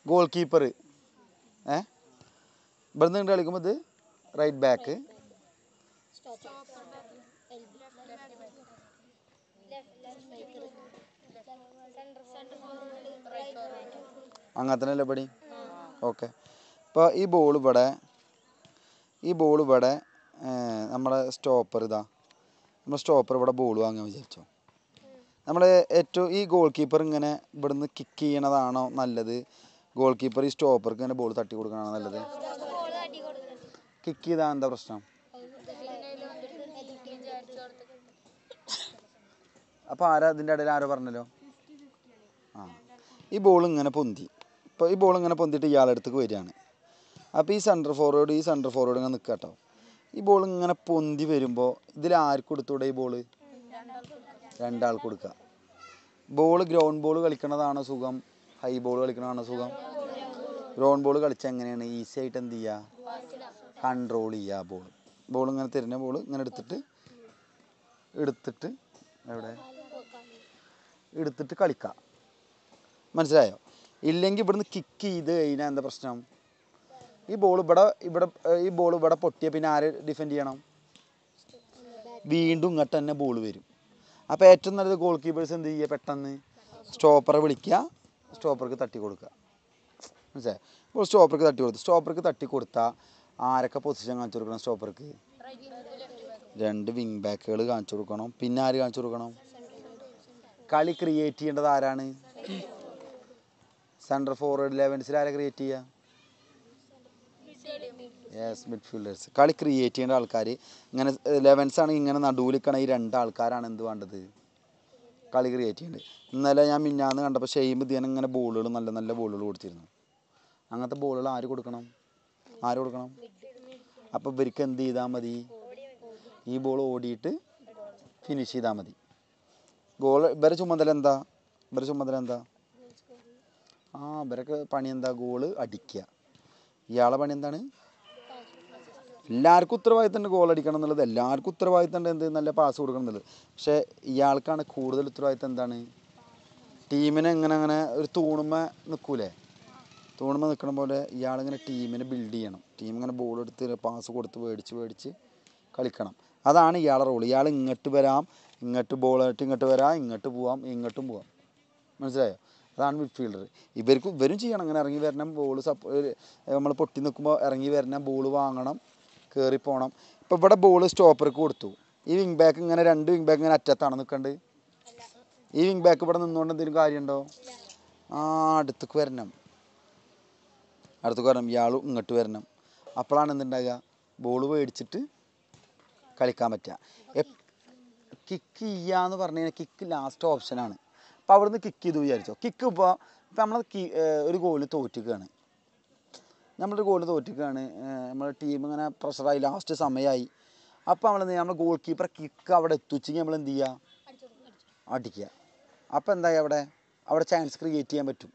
goal keeper ഏ ഇവിടുന്ന് ഇങ്ങോട്ട് കളിക്കുമ്പോൾ ഇത് റൈറ്റ് ബാക്ക് അങ്ങനെ തന്നെ അല്ലേ പടി ഓക്കെ ഇപ്പോൾ ഈ ബോൾ ഇവിടെ ഈ ബോൾ ഇവിടെ ഏ, നമ്മുടെ സ്റ്റോപ്പർ ഇതാ നമ്മുടെ സ്റ്റോപ്പർ ഇവിടെ ബോൾ വാങ്ങാൻ വിചാരിച്ചോ നമ്മൾ ഏറ്റവും ഈ ഗോൾ കീപ്പർ ഇങ്ങനെ ഇവിടുന്ന് കിക്ക് ചെയ്യണതാണോ നല്ലത് ഗോൾ കീപ്പർ ഈ സ്റ്റോപ്പർക്ക് ഇങ്ങനെ ബോൾ തട്ടി കൊടുക്കണതാണോ നല്ലത് കിക്ക് ചെയ്താൽ എന്താ പ്രശ്നം അപ്പോൾ ആരാ ഇതിൻ്റെ ഇടയിൽ ആരോ പറഞ്ഞല്ലോ ആ ഈ ബോൾ ഇങ്ങനെ പൊന്തി ഇപ്പോൾ ഈ ബോൾ ഇങ്ങനെ പൊന്തിയിട്ട് ഇയാളുടെ അടുത്തേക്ക് വരികയാണ് അപ്പോൾ ഈ സെൻറ്റർ ഫോർവേഡ് ഈ സെൻറ്റർ ഫോർവേഡ് ഇങ്ങനെ നിൽക്കുക കേട്ടോ ഈ ബോൾ ഇങ്ങനെ പൊന്തി വരുമ്പോൾ ഇതിൽ ആർക്ക് കൊടുത്തൂടെ ഈ ബോള് രണ്ടാൾക്ക് കൊടുക്കുക ബോൾ ഗ്രൗണ്ട് ബോൾ കളിക്കണതാണോ സുഖം ഹൈ ബോൾ കളിക്കണതാണോ സുഖം ഗ്രൗണ്ട് ബോൾ കളിച്ചാൽ എങ്ങനെയാണ് ഈസി ആയിട്ട് എന്ത് ചെയ്യുക കൺട്രോൾ ചെയ്യുക ബോൾ ബോൾ ഇങ്ങനെ തരുന്ന ബോൾ ഇങ്ങനെ എടുത്തിട്ട് എടുത്തിട്ട് എവിടെ എടുത്തിട്ട് കളിക്കുക മനസ്സിലായോ ഇല്ലെങ്കിൽ ഇവിടുന്ന് കിക്ക് ചെയ്ത് കഴിഞ്ഞാൽ എന്താ പ്രശ്നം ഈ ബോൾ ഇവിടെ ഇവിടെ ഏർ ഈ ബോൾ ഇവിടെ പൊട്ടിയ പിന്നെ ആര് ഡിഫെൻഡ് ചെയ്യണം വീണ്ടും ഇങ്ങോട്ട് തന്നെ ബോൾ വരും അപ്പോൾ ഏറ്റവും നല്ലത് ഗോൾ കീപ്പേഴ്സ് എന്ത് ചെയ്യുക പെട്ടെന്ന് സ്റ്റോപ്പറെ വിളിക്കുക സ്റ്റോപ്പർക്ക് തട്ടി കൊടുക്കുക മനസ്സിലായോ ഇപ്പോൾ സ്റ്റോപ്പർക്ക് തട്ടി കൊടുത്തു സ്റ്റോപ്പർക്ക് തട്ടി കൊടുത്താൽ ആരൊക്കെ പൊസിഷൻ കാണിച്ചു കൊടുക്കണം സ്റ്റോപ്പർക്ക് രണ്ട് വിങ് ബാക്കുകൾ കാണിച്ചു കൊടുക്കണം പിന്നെ ആര് കാണിച്ചു കൊടുക്കണം കളി ക്രിയേറ്റ് ചെയ്യേണ്ടത് ആരാണ് സെൻട്രൽ ഫോർവേഡ് ലെവൻസിൽ ആരെ ക്രിയേറ്റ് ചെയ്യുക യെസ് മിഡ്ഫീൽഡേഴ്സ് കളി ക്രിയേറ്റ് ചെയ്യേണ്ട ആൾക്കാർ ഇങ്ങനെ ലെവൻസ് ആണെങ്കിൽ ഇങ്ങനെ നടുവിലിക്കണ ഈ രണ്ട് ആൾക്കാരാണ് എന്ത് വേണ്ടത് കളി ക്രിയേറ്റ് ചെയ്യേണ്ടത് ഇന്നലെ ഞാൻ മിന്നാന്ന് കണ്ടപ്പോൾ ഷെയ്മ് ദിയൻ ഇങ്ങനെ ബോളുകൾ നല്ല നല്ല ബോളുകൾ കൊടുത്തിരുന്നു അങ്ങനത്തെ ബോളുകൾ ആര് കൊടുക്കണം ആര് കൊടുക്കണം അപ്പോൾ ഇവർക്ക് എന്ത് ചെയ്താൽ മതി ഈ ബോൾ ഓടിയിട്ട് ഫിനിഷ് ചെയ്താൽ മതി ഗോൾ ഇവരെ ചുമതല എന്താ ഇവരെ ചുമതല എന്താ ആ ഇവരൊക്കെ പണി എന്താ ഗോള് അടിക്കുക ഇയാളെ പണി എന്താണ് എല്ലാവർക്കും ഉത്തരവാദിത്തം ഉണ്ട് ഗോൾ അടിക്കണം എന്നുള്ളത് എല്ലാവർക്കും ഉത്തരവാദിത്തം ഉണ്ട് എന്ത് നല്ല പാസ് കൊടുക്കണം എന്നുള്ളത് പക്ഷേ ഇയാൾക്കാണ് കൂടുതൽ ഉത്തരവാദിത്തം എന്താണ് ടീമിനെ ഇങ്ങനെ അങ്ങനെ ഒരു തൂണുമ്മ നിൽക്കൂലേ തൂണുമ്മ നിൽക്കണ പോലെ ഇയാളിങ്ങനെ ടീമിനെ ബിൽഡ് ചെയ്യണം ടീം ഇങ്ങനെ ബോൾ എടുത്ത് പാസ് കൊടുത്ത് മേടിച്ച് മേടിച്ച് കളിക്കണം അതാണ് ഇയാളെ റോൾ ഇയാൾ ഇങ്ങോട്ട് വരാം ഇങ്ങോട്ട് ബോളായിട്ട് ഇങ്ങോട്ട് വരാം ഇങ്ങോട്ട് പോവാം ഇങ്ങോട്ടും പോവാം മനസ്സിലായോ അതാണ് മിഡ്ഫീൽഡർ ഇവർക്ക് ഇവരും ചെയ്യണം അങ്ങനെ ഇറങ്ങി വരണം ബോൾ സപ്പോ നമ്മൾ പൊട്ടി നിൽക്കുമ്പോൾ ഇറങ്ങി വരണം ബോൾ വാങ്ങണം കയറി പോകണം ഇപ്പോൾ ഇവിടെ ബോൾ സ്റ്റോപ്പർക്ക് കൊടുത്തു ഈ വിങ് ബാക്ക് ഇങ്ങനെ രണ്ട് വിങ് ബാക്ക് ഇങ്ങനെ അറ്റത്താണ് നിൽക്കേണ്ടത് ഈ വിങ് ബാക്ക് ഇവിടെ നിന്നുകൊണ്ട് എന്തെങ്കിലും കാര്യമുണ്ടോ ആ അടുത്തേക്ക് വരണം അടുത്തേക്ക് വരണം ഇയാളും ഇങ്ങോട്ട് വരണം അപ്പോഴാണ് എന്തുണ്ടാകുക ബോൾ മേടിച്ചിട്ട് കളിക്കാൻ പറ്റുക കിക്ക് ചെയ്യാന്ന് പറഞ്ഞു കഴിഞ്ഞാൽ കിക്ക് ലാസ്റ്റ് ഓപ്ഷനാണ് അപ്പോൾ അവിടുന്ന് കിക്ക് ചെയ്തു വിചാരിച്ചോ കിക്ക് ഇപ്പോൾ ഇപ്പം നമ്മൾ ഒരു ഗോള് തോറ്റിക്കുകയാണ് നമ്മളൊരു ഗോള് തോറ്റിക്കുകയാണ് നമ്മുടെ ടീം ഇങ്ങനെ പ്രഷറായി ലാസ്റ്റ് സമയമായി അപ്പോൾ നമ്മൾ നമ്മൾ ഗോൾ കീപ്പറെ കിക്ക് അവിടെ എത്തിച്ചെങ്കിൽ നമ്മൾ എന്ത് ചെയ്യുക അടിക്കുക അപ്പോൾ എന്തായി അവിടെ അവിടെ ചാൻസ് ക്രിയേറ്റ് ചെയ്യാൻ പറ്റും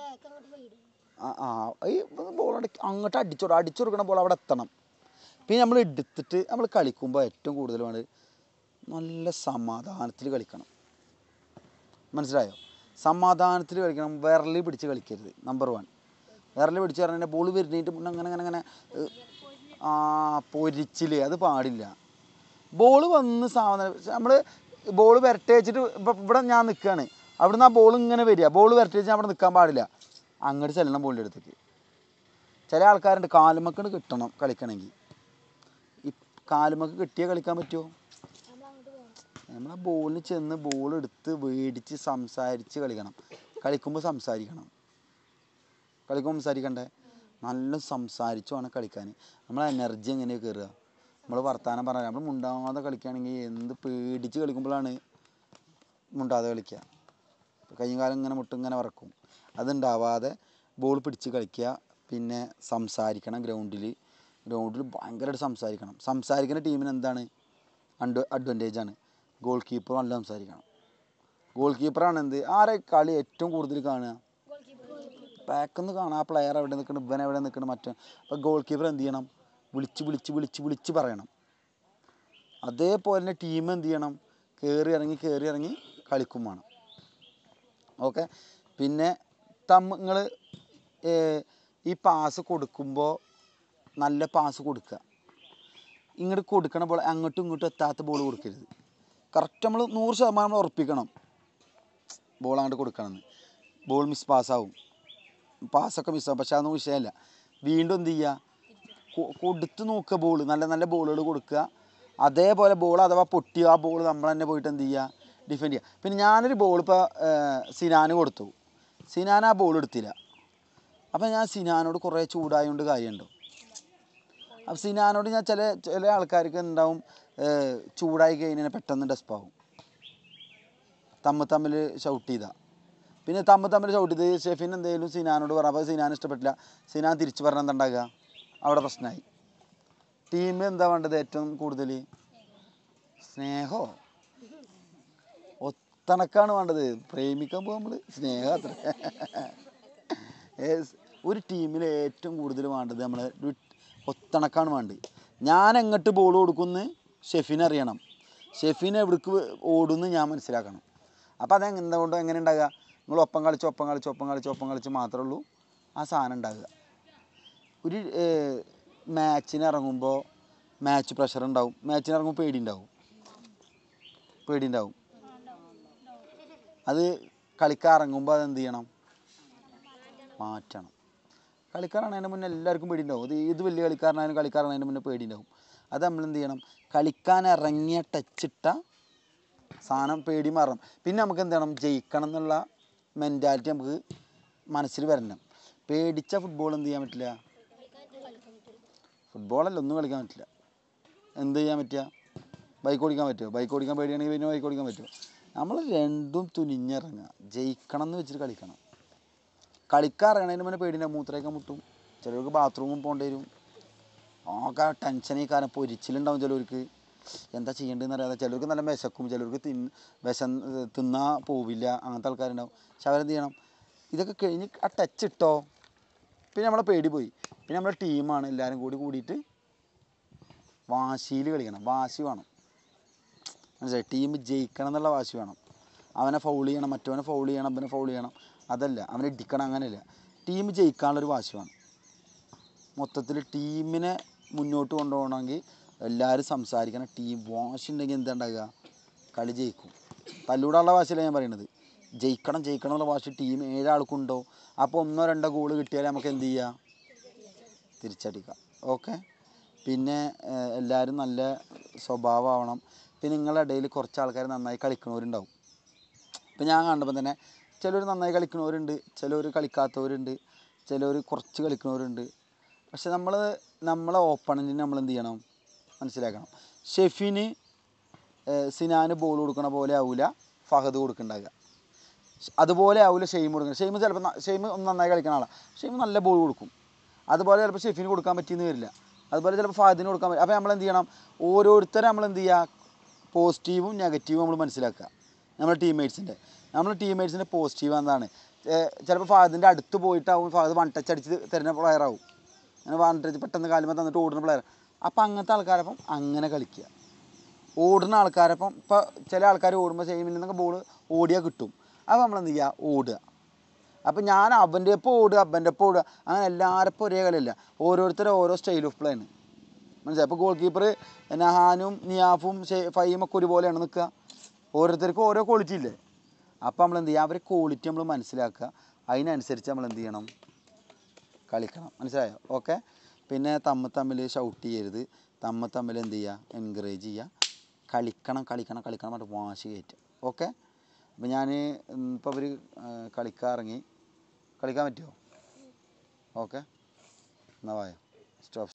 ആ ആ ഈ ബോൾ അങ്ങോട്ട് അടിച്ചു കൊടുക്കും അടിച്ചു കൊടുക്കണ ബോൾ അവിടെ എത്തണം പിന്നെ നമ്മൾ എടുത്തിട്ട് നമ്മൾ കളിക്കുമ്പോൾ ഏറ്റവും കൂടുതൽ വേണ്ടത് നല്ല സമാധാനത്തിൽ കളിക്കണം മനസ്സിലായോ സമാധാനത്തിൽ കളിക്കണം വിരലി പിടിച്ച് കളിക്കരുത് നമ്പർ വൺ വിരലി പിടിച്ച് പറഞ്ഞാൽ ബോൾ വരുന്നതിൻ്റെ മുന്നേ അങ്ങനെ അങ്ങനെ അങ്ങനെ ഏഹ്, ആ പൊരിച്ചില് അത് പാടില്ല ബോൾ വന്ന് സാധനം നമ്മൾ ബോൾ വരട്ടെ വെച്ചിട്ട് ഇപ്പം ഇവിടെ ഞാൻ നിൽക്കുകയാണ് അവിടുന്ന് ആ ബോൾ ഇങ്ങനെ വരിക ബോൾ വരട്ടെ വെച്ചാൽ അവിടെ നിൽക്കാൻ പാടില്ല അങ്ങോട്ട് ചെല്ലണം ബോളിൻ്റെ അടുത്തേക്ക് ചില ആൾക്കാരുണ്ട് കാലുമക്കണ് കിട്ടണം കളിക്കണമെങ്കിൽ ഈ കാലുമക്ക് കിട്ടിയാൽ കളിക്കാൻ പറ്റുമോ നമ്മൾ ആ ബോളിന് ചെന്ന് ബോൾ എടുത്ത് മേടിച്ച് സംസാരിച്ച് കളിക്കണം കളിക്കുമ്പോൾ സംസാരിക്കണം കളിക്കുമ്പോൾ സംസാരിക്കണ്ടേ നല്ല സംസാരിച്ച് വേണം കളിക്കാൻ നമ്മളെ എനർജി എങ്ങനെയാണ് കയറുക നമ്മൾ വർത്താനം പറഞ്ഞാൽ നമ്മൾ മുണ്ടാതെ കളിക്കുകയാണെങ്കിൽ എന്ത് പേടിച്ച് കളിക്കുമ്പോഴാണ് മുണ്ടാതെ കളിക്കുക കൈയും കാലം ഇങ്ങനെ മുട്ടും ഇങ്ങനെ വറക്കും അതുണ്ടാവാതെ ബോൾ പിടിച്ച് കളിക്കുക പിന്നെ സംസാരിക്കണം ഗ്രൗണ്ടിൽ ഗ്രൗണ്ടിൽ ഭയങ്കരമായിട്ട് സംസാരിക്കണം സംസാരിക്കുന്ന ടീമിന് എന്താണ് അഡ് അഡ്വാൻറ്റേജ് ആണ് ഗോൾ കീപ്പർ നല്ല സംസാരിക്കണം ഗോൾ കീപ്പറാണ് എന്ത് ആരെ കളി ഏറ്റവും കൂടുതൽ കാണുക ബാക്കിന്ന് കാണാം ആ പ്ലെയർ എവിടെ നിൽക്കണം ഇവൻ എവിടെ നിൽക്കണം മറ്റേ അപ്പോൾ ഗോൾ കീപ്പർ എന്ത് ചെയ്യണം വിളിച്ച് വിളിച്ച് വിളിച്ച് വിളിച്ച് പറയണം അതേപോലെ തന്നെ ടീം എന്ത് ചെയ്യണം കയറി ഇറങ്ങി കയറി ഇറങ്ങി കളിക്കും വേണം ഓക്കെ പിന്നെ തമ്മ നിങ്ങൾ ഈ പാസ് കൊടുക്കുമ്പോൾ നല്ല പാസ് കൊടുക്കുക ഇങ്ങോട്ട് കൊടുക്കണ ബോൾ അങ്ങോട്ടും ഇങ്ങോട്ടും എത്താത്ത ബോൾ കൊടുക്കരുത് കറക്റ്റ് നമ്മൾ നൂറ് ശതമാനം നമ്മൾ ഉറപ്പിക്കണം ബോൾ അങ്ങോട്ട് കൊടുക്കണമെന്ന് ബോൾ മിസ് പാസ്സാവും പാസ്സൊക്കെ മിസ്സാവും പക്ഷെ അതൊന്നും വിഷയമല്ല വീണ്ടും എന്ത് ചെയ്യുക കൊ- കൊടുത്ത് നോക്കുക ബോൾ നല്ല നല്ല ബോളുകൾ കൊടുക്കുക അതേപോലെ ബോൾ അഥവാ പൊട്ടിയോ ആ ബോൾ നമ്മൾ തന്നെ പോയിട്ട് എന്ത് ചെയ്യുക ഡിഫെൻഡ് ചെയ്യുക പിന്നെ ഞാനൊരു ബോൾ ഇപ്പോൾ സിനാന് കൊടുത്തു സിനാൻ ആ ബോൾ എടുത്തില്ല അപ്പം ഞാൻ സിനാനോട് കുറേ ചൂടായതുകൊണ്ട് കാര്യമുണ്ടോ അപ്പം സിനാനോട് ഞാൻ ചില ചില ആൾക്കാർക്ക് ഉണ്ടാവും ഏഹ്, ചൂടായി കഴിഞ്ഞാൽ പെട്ടെന്ന് ഡെസ്പാവും തമ്മിൽ തമ്മിൽ ഷൗട്ട് ചെയ്താ പിന്നെ തമ്മിൽ തമ്മിൽ ഷൗട്ട് ചെയ്ത് ഷെഫിൻ എന്തെങ്കിലും സിനാനോട് പറഞ്ഞു അപ്പോൾ സിനാൻ ഇഷ്ടപ്പെട്ടില്ല സിനാൻ തിരിച്ചു പറഞ്ഞാൽ എന്താ ഉണ്ടാകുക അവിടെ പ്രശ്നമായി ടീം എന്താ വേണ്ടത് ഏറ്റവും കൂടുതൽ സ്നേഹോ ഒത്തണക്കാണ് വേണ്ടത് പ്രേമിക്കാൻ പോകുമ്പോൾ സ്നേഹം അത്ര ഏസ് ഒരു ടീമിൽ ഏറ്റവും കൂടുതൽ വേണ്ടത് നമ്മൾ ഒരു ഒത്തണക്കാണ് വേണ്ടത് ഞാൻ എങ്ങോട്ട് ബോൾ കൊടുക്കുമെന്ന് ഷെഫിന് അറിയണം ഷെഫിന് എവിടേക്ക് ഓടുമെന്ന് ഞാൻ മനസ്സിലാക്കണം അപ്പോൾ അത് എന്തുകൊണ്ട് എങ്ങനെ ഉണ്ടാകുക നിങ്ങൾ ഒപ്പം കളിച്ച് ഒപ്പം കളിച്ച് ഒപ്പം കളിച്ച് ഒപ്പം കളിച്ച് മാത്രമേ ഉള്ളൂ ആ സാധനം ഉണ്ടാകുക ഒരു മാച്ചിന് ഇറങ്ങുമ്പോൾ മാച്ച് പ്രഷർ ഉണ്ടാവും മാച്ചിന് ഇറങ്ങുമ്പോൾ പേടി ഉണ്ടാവും പേടി ഉണ്ടാവും അത് കളിക്കാൻ ഇറങ്ങുമ്പോൾ അത് എന്ത് ചെയ്യണം മാറ്റണം കളിക്കാരാണതിന് മുന്നേ എല്ലാവർക്കും പേടി ഉണ്ടാവും അത് ഏത് വലിയ കളിക്കാരനായാലും കളിക്കാരനതിന് മുന്നേ പേടി ഉണ്ടാവും അത് നമ്മൾ എന്ത് ചെയ്യണം കളിക്കാൻ ഇറങ്ങിയ ടച്ചിട്ട സാധനം പേടി മാറണം പിന്നെ നമുക്ക് എന്ത് ചെയ്യണം ജയിക്കണം എന്നുള്ള മെൻറ്റാലിറ്റി നമുക്ക് മനസ്സിൽ വരണം പേടിച്ച ഫുട്ബോൾ എന്ത് ചെയ്യാൻ പറ്റില്ല ഫുട്ബോളല്ല ഒന്നും കളിക്കാൻ പറ്റില്ല എന്ത് ചെയ്യാൻ പറ്റുക ബൈക്ക് ഓടിക്കാൻ പറ്റുമോ ബൈക്ക് ഓടിക്കാൻ പേടിയാണെങ്കിൽ പിന്നെ ബൈക്ക് ഓടിക്കാൻ പറ്റുമോ നമ്മൾ രണ്ടും തുനിഞ്ഞിറങ്ങുക ജയിക്കണം എന്ന് വെച്ചിട്ട് കളിക്കണം കളിക്കാൻ ഇറങ്ങണതിന് മുന്നേ പേടിൻ്റെ മൂത്രമൊക്കെ മുട്ടും ചിലർക്ക് ബാത്റൂമും പോകേണ്ടി വരും ആകെ ടെൻഷനീ കാരണം പൊരിച്ചിലുണ്ടാവും ചിലർക്ക് എന്താ ചെയ്യേണ്ടതെന്ന് അറിയാതെ ചിലർക്ക് നല്ല വിശക്കും ചിലർക്ക് തിന്ന് വിശ തിന്നാ പോവില്ല അങ്ങനത്തെ ആൾക്കാരുണ്ടാവും പക്ഷെ അവരെന്ത് ചെയ്യണം ഇതൊക്കെ കഴിഞ്ഞ് ആ ടച്ച് ഇട്ടോ പിന്നെ നമ്മളെ പേടി പോയി പിന്നെ നമ്മളെ ടീമാണ് എല്ലാവരും കൂടി കൂടിയിട്ട് വാശിയിൽ കളിക്കണം വാശി വേണം മനസ്സിലായി ടീം ജയിക്കണം എന്നുള്ള വാശി വേണം അവനെ ഫൗൾ ചെയ്യണം മറ്റവനെ ഫൗൾ ചെയ്യണം അവനെ ഫൗൾ ചെയ്യണം അതല്ല അവനെ ഇടിക്കണം അങ്ങനെയല്ല ടീം ജയിക്കാനുള്ളൊരു വാശി വേണം മൊത്തത്തിൽ ടീമിനെ മുന്നോട്ട് കൊണ്ടുപോകണമെങ്കിൽ എല്ലാവരും സംസാരിക്കണം ടീം വാശി ഉണ്ടെങ്കിൽ എന്താ ഉണ്ടാകുക കളി ജയിക്കും തല്ലൂടാനുള്ള വാശിയല്ല ഞാൻ പറയുന്നത് ജയിക്കണം ജയിക്കണം എന്നുള്ള വാശി ടീം ഏഴാൾക്കുണ്ടോ അപ്പോൾ ഒന്നോ രണ്ടോ ഗോള് കിട്ടിയാൽ നമുക്ക് എന്ത് ചെയ്യാം തിരിച്ചടിക്കാം ഓക്കെ പിന്നെ ഏഹ്, എല്ലാവരും നല്ല സ്വഭാവമാവണം പിന്നെ നിങ്ങളുടെ ഇടയിൽ കുറച്ച് ആൾക്കാർ നന്നായി കളിക്കുന്നവരുണ്ടാവും ഇപ്പം ഞാൻ കണ്ടപ്പോൾ തന്നെ ചിലർ നന്നായി കളിക്കുന്നവരുണ്ട് ചിലർ കളിക്കാത്തവരുണ്ട് ചിലർ കുറച്ച് കളിക്കുന്നവരുണ്ട് പക്ഷെ നമ്മൾ നമ്മളെ ഓപ്പണൻറ്റിന് നമ്മൾ എന്ത് ചെയ്യണം മനസ്സിലാക്കണം ഷെഫിന് ഏഹ്, സിനാന് ബോൾ കൊടുക്കണ പോലെ ആവില്ല ഫഹദ് കൊടുക്കുന്നുണ്ടാകുക അതുപോലെ ആവില്ല ഷെയ്മ് കൊടുക്കുന്നത് ഷെയ്മ് ചിലപ്പോൾ ഷെയ്മ് ഒന്ന് നന്നായി കളിക്കുന്ന ആളാണ് ഷെയ്മ് നല്ല ബോൾ കൊടുക്കും അതുപോലെ ചിലപ്പോൾ ഷെഫിന് കൊടുക്കാൻ പറ്റിയെന്ന് വരില്ല അതുപോലെ ചിലപ്പോൾ ഫഹദിന് കൊടുക്കാൻ പറ്റും അപ്പോൾ നമ്മൾ എന്ത് ചെയ്യണം ഓരോരുത്തരെ നമ്മൾ എന്ത് ചെയ്യുക പോസിറ്റീവും നെഗറ്റീവും നമ്മൾ മനസ്സിലാക്കുക നമ്മുടെ ടീംമേറ്റ്സിൻ്റെ നമ്മുടെ ടീംമേറ്റ്സിൻ്റെ പോസിറ്റീവ് എന്താണ് ചിലപ്പോൾ ഫഹദിൻ്റെ അടുത്ത് പോയിട്ടാവും ഫഹദ് വൺ ടച്ച് അടിച്ച് തരുന്ന പ്ലെയർ ആവും അങ്ങനെ വൺ ടച്ച് പെട്ടെന്ന് കാലുമ്പോൾ തന്നിട്ട് ഓടുന്ന പ്ലെയർ അപ്പോൾ അങ്ങനത്തെ ആൾക്കാരപ്പം അങ്ങനെ കളിക്കുക ഓടുന്ന ആൾക്കാരപ്പം ഇപ്പോൾ ചില ആൾക്കാർ ഓടുമ്പോൾ ചെയ്യുമ്പോൾ നിന്നൊക്കെ ബോൾ ഓടിയാൽ കിട്ടും അപ്പോൾ നമ്മൾ എന്ത് ചെയ്യുക ഓടുക അപ്പോൾ ഞാൻ അവൻ്റെ ഒപ്പം ഓടുക അവൻ്റെ ഒപ്പം ഓടുക അങ്ങനെ എല്ലാവരും ഒരേ കളിയല്ല ഓരോരുത്തരും ഓരോ സ്റ്റൈൽ ഓഫ് പ്ലേ ആണ് മനസ്സിലായി അപ്പോൾ ഗോൾ കീപ്പർ നഹാനും നിയാഫും ഷെ- ഫഹീമും ഒക്കെ ഒരുപോലെയാണ് നിൽക്കുക ഓരോരുത്തർക്കും ഓരോ ക്വാളിറ്റി ഇല്ലേ അപ്പോൾ നമ്മൾ എന്ത് ചെയ്യുക അവരെ ക്വാളിറ്റി നമ്മൾ മനസ്സിലാക്കുക അതിനനുസരിച്ച് നമ്മൾ എന്ത് ചെയ്യണം കളിക്കണം മനസ്സിലായോ ഓക്കെ പിന്നെ തമ്മിൽ തമ്മിൽ ഷൗട്ട് ചെയ്യരുത് തമ്മിൽ തമ്മിൽ എന്ത് ചെയ്യുക എൻകറേജ് ചെയ്യുക കളിക്കണം കളിക്കണം കളിക്കണം പറഞ്ഞിട്ട് വാശി കയറ്റുക ഓക്കെ അപ്പോൾ ഞാൻ ഇപ്പോൾ അവർ കളിക്കാൻ ഇറങ്ങി കളിക്കാൻ പറ്റുമോ ഓക്കെ എന്നാൽ വായോ സ്റ്റോപ്പ്